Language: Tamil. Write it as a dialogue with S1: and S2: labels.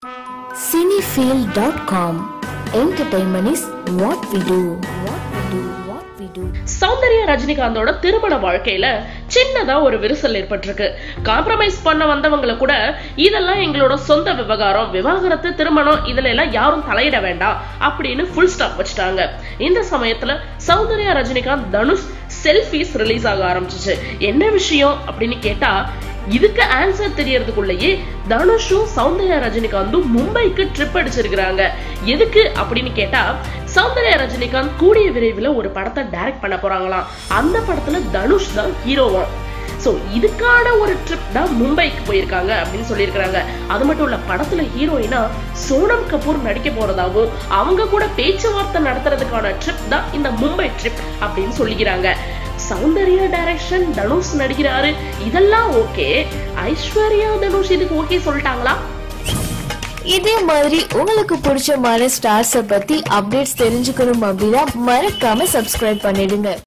S1: Cinefield.com. Entertainment is what we do. What we do. What we do.
S2: Soundarya ரஜினிகாந்தோட திருமண வாழ்க்கையில சின்னதா ஒரு விரிசல் ஏற்பட்டிருக்கு காம்ப்ரமைஸ் பண்ண வந்தவங்களை கூட இதெல்லாம் எங்களோட சொந்த விவகாரம் விவாகரத்து திருமணம் இதுல எல்லாம் யாரும் தலையிட வேண்டாம் அப்படின்னு ஃபுல் ஸ்டாப் வச்சுட்டாங்க இந்த சமயத்துல சௌந்தர்யா ரஜினிகாந்த் தனுஷ் செல்ஃபிஸ் ரிலீஸ் ஆக ஆரம்பிச்சிச்சு என்ன விஷயம் அப்படின்னு கேட்டா இதுக்கு ஆன்சர் தெரியறதுக்குள்ளேயே தனுஷும் சௌந்தர்யா ரஜினிகாந்தும் மும்பைக்கு ட்ரிப் அடிச்சிருக்கிறாங்க எதுக்கு அப்படின்னு கேட்டா சௌந்தர்யா ரஜினிகாந்த் கூடிய விரைவில் ஒரு படத்தை டைரக்ட் பண்ண போறாங்களாம் அந்த படத்துல தனுஷ் தான் ஹீரோவாம் சோ இதுக்கான ஒரு ட்ரிப் தான் மும்பைக்கு போயிருக்காங்க அப்படின்னு சொல்லியிருக்காங்க அது மட்டும் இல்ல படத்துல ஹீரோயினா சோனம் கபூர் நடிக்க போறதாவும் அவங்க கூட பேச்சுவார்த்தை நடத்துறதுக்கான ட்ரிப் தான் இந்த மும்பை ட்ரிப் அப்படின்னு சொல்லிக்கிறாங்க சௌந்தர்யா டைரக்ஷன் தனுஷ் நடிக்கிறாரு இதெல்லாம் ஓகே ஐஸ்வர்யா தனுஷ் இதுக்கு ஓகே சொல்லிட்டாங்களா
S1: இதே மாதிரி உங்களுக்கு பிடிச்சமான ஸ்டார்ஸ பத்தி அப்டேட்ஸ் தெரிஞ்சுக்கணும் அப்படின்னா மறக்காம சப்ஸ்கிரைப் பண்ணிடுங்க